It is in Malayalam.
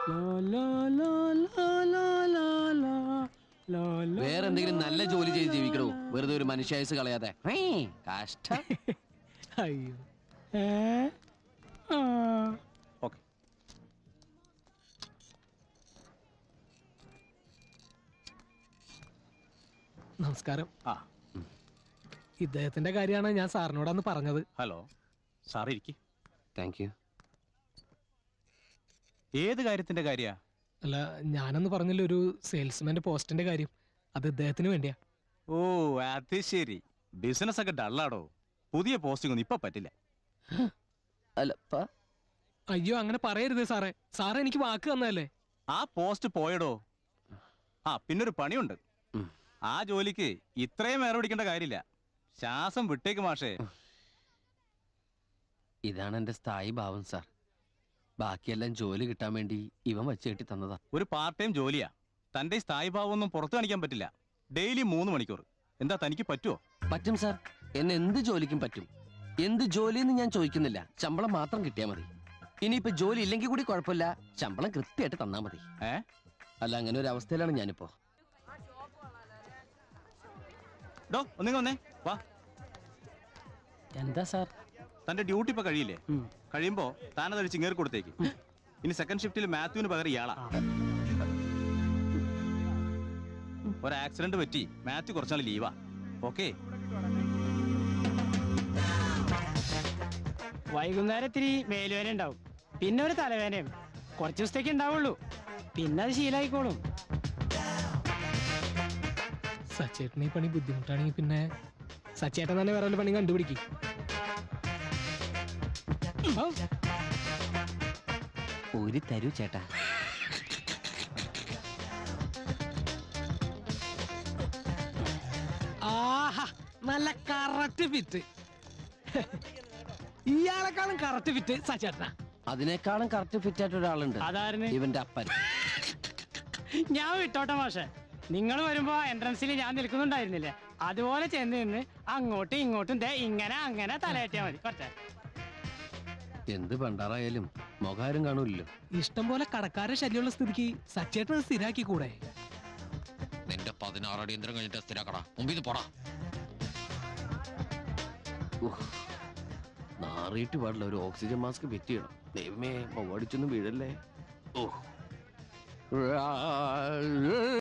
വേറെന്തെങ്കിലും നല്ല ജോലി ചെയ്ത് ജീവിക്കണോ വെറുതെ ഒരു മനുഷ്യായുസ് കളയാതെ ഹേ, കഷ്ടം അയ്യോ ഏ ആ ഓക്കെ നമസ്കാരം ആ ഇദ്ദേഹത്തിന്റെ കാര്യമാണ് ഞാൻ സാറിനോടന്ന് പറഞ്ഞത് ഹലോ സാർ ഇരിക്കി താങ്ക് യു ഏത് കാര്യത്തിന്റെ കാര്യ അല്ല ഞാനന്ന് പറഞ്ഞില്ല ഒരു സെയിൽസ്മാന്റെ പോസ്റ്റിന്റെ കാര്യം അത് ഇദ്ദേഹത്തിന് വേണ്ടിയാ ഓ അത് ശരി ബിസിനസ് ഒക്കെ ഡള്ളാടോ പുതിയ പോസ്റ്റിംഗ് ഒന്നും ഇപ്പൊ പറ്റില്ല അല്ല പ- അയ്യോ അങ്ങനെ പറയരുത് സാറേ സാറേ എനിക്ക് വാക്ക് തന്നതല്ലേ ആ പോസ്റ്റ് പോയടോ ആ പിന്നൊരു പണിയുണ്ട് ഉം. ആ ജോലിക്ക് ഇത്രയും വേറെ പിടിക്കേണ്ട കാര്യമില്ല ശ്വാസം വിട്ടേക്ക് മാഷേ ഇതാണ് എന്റെ സ്ഥായി ഭാവം സാർ ബാക്കിയെല്ലാം ജോലി കിട്ടാൻ വേണ്ടി ഇവൻ വച്ച് കെട്ടി തന്നതാ ഒരു പാർട്ട് ടൈം ജോലിയാ തന്റെ ഈ സ്ഥായി ഭാവം ഒന്നും പുറത്തു കാണിക്കാൻ പറ്റില്ല ഡെയിലി മൂന്ന് മണിക്കൂർ എന്താ തനിക്ക് പറ്റുമോ പറ്റും സാർ എന്നെ എന്ത് ജോലിക്കും പറ്റും എന്ത് ജോലിയെന്ന് ഞാൻ ചോദിക്കുന്നില്ല ശമ്പളം മാത്രം കിട്ടിയാൽ മതി ഇനിയിപ്പോ ജോലി ഇല്ലെങ്കിൽ കൂടി കുഴപ്പമില്ല ശമ്പളം കൃത്യമായിട്ട് തന്നാ മതി ഏ അല്ല അങ്ങനെ ഒരു അവസ്ഥയിലാണ് ഞാനിപ്പോ ഡോ ഒന്നിങ്ങ വന്നേ വാ എന്താ സാർ തന്റെ ഡ്യൂട്ടി ഇപ്പൊ കഴിയില്ലേ കഴിയുമ്പോ താനതൊരു ചിങ്ങേറി കൊടുത്തേക്ക് ഇനി സെക്കൻഡ് ഷിഫ്റ്റിൽ മാത്യുവിന് പകരം ഇയാളാ ഒരു ആക്സിഡന്റ് പറ്റി മാത്യു കുറച്ചാൾ ലീവാ ഓക്കെ വൈകുന്നേരം ഇത്തിരി മേലുവേന ഉണ്ടാവും പിന്നെ ഒരു തലവേനയും കുറച്ച് ദിവസത്തേക്ക് ഉണ്ടാവുള്ളൂ പിന്നെ അത് ശീലമായിക്കോളും സച്ചേട്ടന് ഈ പണി ബുദ്ധിമുട്ടാണെങ്കിൽ പിന്നെ സച്ചേട്ടൻ തന്നെ വേറെ വല്ല പണി കണ്ടുപിടിക്കും ഒരു തരൂ ചേട്ടാ ആഹാ നല്ല കറക്റ്റ് ഫിറ്റ് ഇയാളെക്കാളും കറക്റ്റ് ഫിറ്റ് സച്ചേട്ടനാ അതിനേക്കാളും കറക്റ്റ് ഫിറ്റ് ആയിട്ട് ഒരാളുണ്ട് അതായിരുന്നു ഇവന്റെ അപ്പൻ ഞാൻ വിട്ടോട്ടെ മാഷെ നിങ്ങൾ വരുമ്പോ എൻട്രൻസിൽ ഞാൻ നിൽക്കുന്നുണ്ടായിരുന്നില്ലേ അതുപോലെ ചെന്ന് നിന്ന് അങ്ങോട്ടും ഇങ്ങോട്ടും ദേ ഇങ്ങനെ അങ്ങനെ തലയേറ്റിയാ മതി കുറച്ച് എന്ത് പണ്ടാറായാലും മുഖാരും കാണൂല്ലോ ഇഷ്ടം പോലെ കടക്കാരെ ശല്യമുള്ള സ്ഥിതിക്ക് സച്ചേട്ടൻ സ്ഥിരാക്കി കൂടെ നിന്റെ പതിനാറ് അടിയന്തരം കഴിഞ്ഞിട്ട് സ്ഥിരാക്കടാ മുമ്പിൽ പോടാ നാറിയിട്ട് പാടില്ല ഒരു ഓക്സിജൻ മാസ്ക് ഫിറ്റ് ചെയ്യണം ദൈവമേ അടിച്ചൊന്നും വീഴല്ലേ ഓ